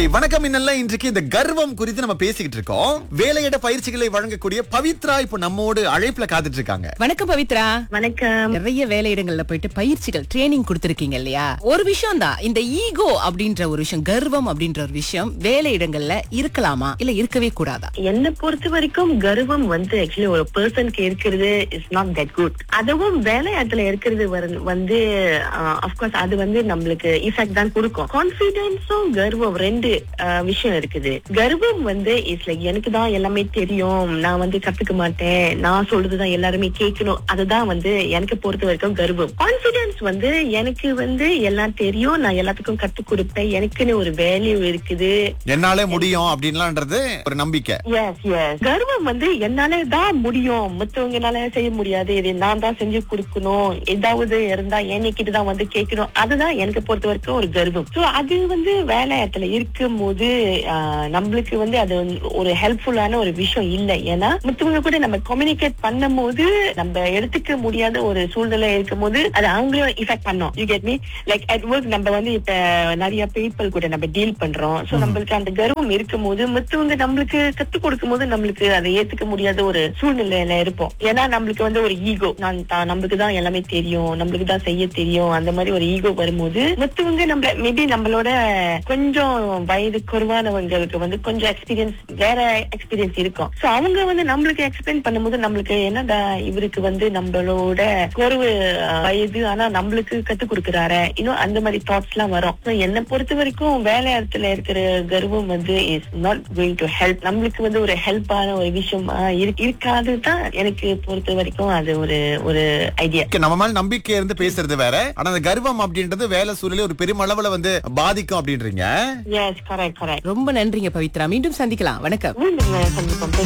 சரி வணக்கம் இன்னெல்லாம் இன்றைக்கு இந்த கர்வம் குறித்து நம்ம பேசிக்கிட்டு இருக்கோம் வேலையிட பயிற்சிகளை வழங்கக்கூடிய பவித்ரா இப்போ நம்மோடு அழைப்புல காத்துட்டு இருக்காங்க வணக்கம் பவித்ரா வணக்கம் நிறைய வேலையிடங்கள்ல போயிட்டு பயிற்சிகள் ட்ரைனிங் கொடுத்திருக்கீங்க இல்லையா ஒரு விஷயம் தான் இந்த ஈகோ அப்படின்ற ஒரு விஷயம் கர்வம் அப்படின்ற ஒரு விஷயம் வேலையிடங்கள்ல இருக்கலாமா இல்ல இருக்கவே கூடாதா என்னை பொறுத்த வரைக்கும் கர்வம் வந்து ஆக்சுவலி ஒரு பர்சனுக்கு இருக்கிறது இஸ் நாட் தட் குட் அதுவும் வேலையாட்டுல இருக்கிறது வரு- வந்து அப்கோர்ஸ் அது வந்து நம்மளுக்கு இஃபெக்ட் தான் கொடுக்கும் கான்பிடன்ஸும் கர்வம் ரெண்டு ஆஹ், விஷயம் இருக்குது கர்வம் வந்து இஸ் லைக் எனக்கு தான் எல்லாமே தெரியும் நான் வந்து கத்துக்க மாட்டேன் நான் சொல்றதுதான் எல்லாருமே கேட்கணும் அதுதான் வந்து எனக்கு பொறுத்த வரைக்கும் கர்வம் கான்பிடன்ஸ் வந்து எனக்கு வந்து எல்லாம் தெரியும் நான் எல்லாத்துக்கும் கத்துக் கொடுப்பேன் எனக்குன்னு ஒரு வேல்யூ இருக்குது என்னாலே முடியும் அப்படின்லாம்ன்றது ஒரு நம்பிக்கை எஸ் எஸ் கர்வம் வந்து என்னால தான் முடியும் மத்தவங்கனால செய்ய முடியாது இது நான் தான் செஞ்சு கொடுக்கணும் ஏதாவது இருந்தா என்கிட்ட தான் வந்து கேட்கணும் அதுதான் எனக்கு பொறுத்த வரைக்கும் ஒரு கர்வம் சோ அது வந்து வேலையத்துல இருக்கும் போது ஆஹ், நம்மளுக்கு வந்து அது வந்து ஒரு ஹெல்ப்ஃபுல்லான ஒரு விஷயம் இல்லை ஏன்னா மத்தவங்க கூட நம்ம கம்யூனிகேட் பண்ணும் போது நம்ம எடுத்துக்க முடியாத ஒரு சூழ்நிலை இருக்கும் போது அது அவங்களையும் இஃபெக்ட் பண்ணும் you get me like at work நம்ம வந்து இப்ப நிறைய பீப்புள் கூட நம்ம டீல் பண்றோம் சோ நம்மளுக்கு அந்த கர்வம் இருக்கும் போது மத்தவங்க நம்மளுக்கு கத்துக் கொடுக்கும் போது நம்மளுக்கு அதை ஏத்துக்க முடியாத ஒரு சூழ்நிலையில இருப்போம் ஏன்னா நம்மளுக்கு வந்து ஒரு ஈகோ நான் தான் நம்மளுக்கு தான் எல்லாமே தெரியும் நம்மளுக்கு தான் செய்ய தெரியும் அந்த மாதிரி ஒரு ஈகோ வரும்போது மத்தவங்க நம்ம மேபி நம்மளோட கொஞ்சம் வயது குறைவானவங்களுக்கு வந்து கொஞ்சம் எக்ஸ்பீரியன்ஸ் வேற எக்ஸ்பீரியன்ஸ் இருக்கும் சோ அவங்க வந்து நம்மளுக்கு எக்ஸ்பிளைன் பண்ணும்போது நம்மளுக்கு என்னடா இவருக்கு வந்து நம்மளோட குறைவு அஹ், வயது ஆனா நம்மளுக்கு கத்து கொடுக்கறாரு இன்னும் அந்த மாதிரி தாட்ஸ் எல்லாம் வரும் So, என்னை பொறுத்த வரைக்கும் வேலை இடத்துல இருக்கிற கர்வம் வந்து is not going to help நம்மளுக்கு வந்து ஒரு ஹெல்ப்பான ஒரு விஷயமா இரு- இருக்காது தான் எனக்கு பொறுத்த வரைக்கும் அது ஒரு ஒரு ஐடியா Okay, நம்ம மேல நம்பிக்கை இருந்து பேசுறது வேற ஆனா அந்த கர்வம் அப்படின்றது வேலை சூழலே ஒரு பெருமளவுல வந்து பாதிக்கும் அப்படின்றீங்க எஸ் கரெக்ட் கரெக்ட் ரொம்ப நன்றிங்க பவித்ரா மீண்டும் சந்திக்கலாம் வணக்கம் மீண்டும் சந்திப்போம்